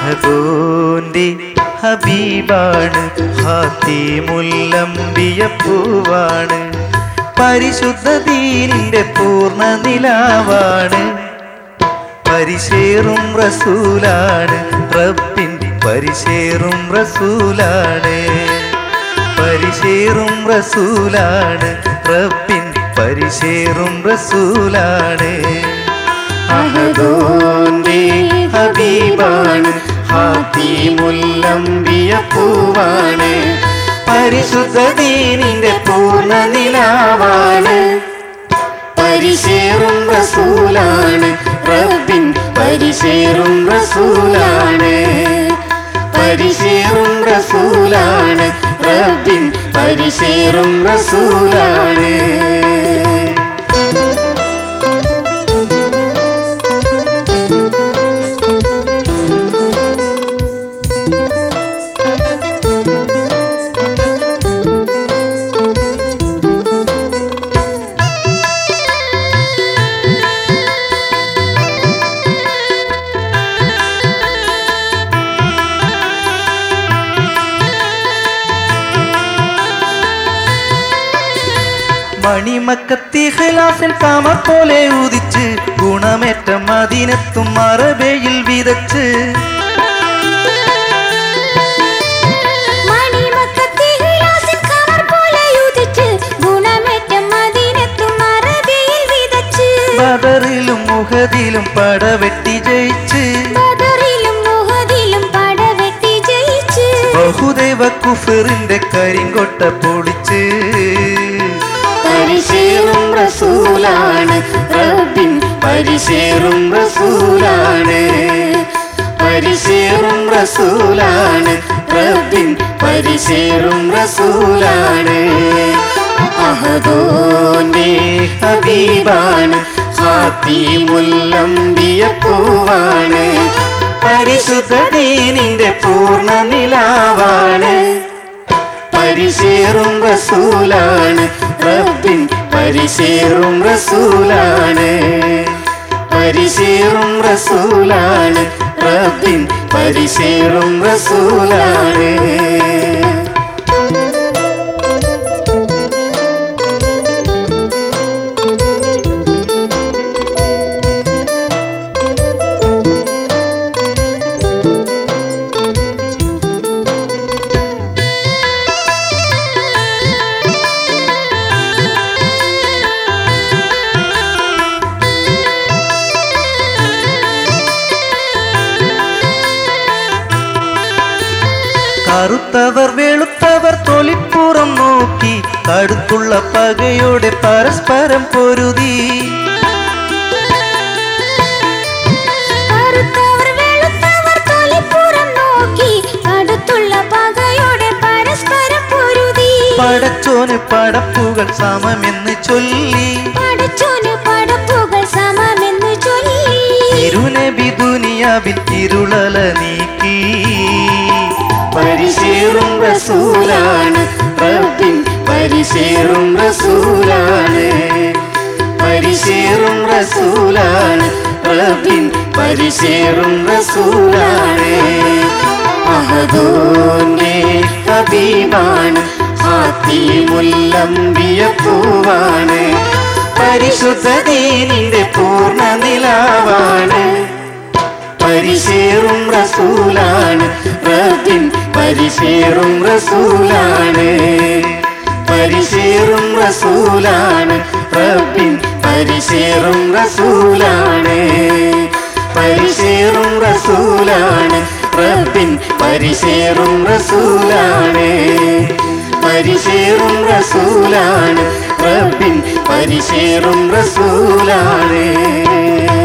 അഹദോന്റെ ഹബീബാണ് ഹാത്തിമുല്ലംബിയ പൂവാണ് പരിശുദ്ധ ദീനിന്റെ പൂർണ്ണ നിലാവാണ് പരിശേറും റസൂലാണ് റബ്ബിൻ പരിശേറും റസൂലാണ് പരിശേറും റസൂലാണ് റബ്ബിൻ പരിശേറും റസൂലാണ് അഹദോന്റെ ഹബീബാണ് ഹാത്തിമുല്ലംബിയ പൂവാണ് പരിശുദ്ധ ദീനിന്റെ പൂർണ്ണ നിലാവാണ് പരിശേറും റസൂലാണ് റബ്ബിൻ പരിശേറും റസൂലാണ് പരിശേറും റസൂലാണ് റബ്ബിൻ പരിശേറും റസൂലാണ് മണിമക്കത്തി ഖിലാസിൽ കാമർ പോലെ ഉദിച്ച് ഗുണമേറ്റ മദീനത്തും മറബയിൽ വിതച്ച് മണിമക്കത്തെ ഹിലാസിൻ കമർ പോലെ ഉദിച്ച് ഗുണമേറ്റ മദീനത്തും അറബിയിൽ വിതച്ച് ബദറിലും മുഹദിലും പടവെട്ടി ജയിച്ച് ബദറിലും മുഹദിലും പടവെട്ടി ജയിച്ച് ബഹുദേവ കുഫറിന്റെ കരിങ്കൊട്ട പൊളിച്ച് പരിശേറും റസൂലാണ് റബ്ബിൻ പരിശേറും റസൂലാണ് പരിശേറും റസൂലാണ് റബ്ബിൻ പരിശേറും റസൂലാണ് അഹദോന്റെ ഹബീബാണ് ഹാത്തിമുല്ലംബിയ പൂവാണ് പരിശുദ്ധ ദീനിന്റെ പൂർണ്ണ നിലാവാണ് പരിശേറും റസൂലാണ് റബ്ബിൻ പരിശേറും റസൂലാണ് പരിശേറും റസൂലാണ് റബ്ബിൻ പരിശേറും റസൂലാണ് കറുത്തവർ വെളുത്തവർ തൊലിപ്പുറം നോക്കി കടുത്തുള്ള പകയോടെ പരസ്പരം പൊരുതി കറുത്തവർ വെളുത്തവർ തൊലിപ്പുറം നോക്കി അടുത്തുള്ള പകയോടെ പരസ്പരം പൊരുതി പടച്ചോന് പടപ്പുകൾ സമമെന്ന് ചൊല്ലി പടച്ചോന് പടപ്പുകൾ സമമെന്ന് ചൊല്ലി തിരുനബി ദുനിയാവിൽ ഇരുളല നീക്കി പരിശേറും റസൂലാണ് റബ്ബിൻ പരിശേറും റസൂലാണ് പരിശേറും റസൂലാണ് റബ്ബിൻ പരിശേറും റസൂലാണ് അഹദോന്റെ ഹബീബാണ് ഹാത്തിമുല്ലംബിയ പൂവാണ് പരിശുദ്ധ ദീനിന്റെ പൂർണ്ണ നിലാവാണ് പരിശേറും റസൂലാണ് റബ്ബിൻ പരിശേറും റസൂലാണ് പരിശേറും റസൂലാണ് റബ്ബിൻ പരിശേറും റസൂലാണ് പരിശേറും റസൂലാണ് റബ്ബിൻ പരിശേറും റസൂലാണ് പരിശേറും റസൂലാണ് റബ്ബിൻ പരിശേറും റസൂലാണ്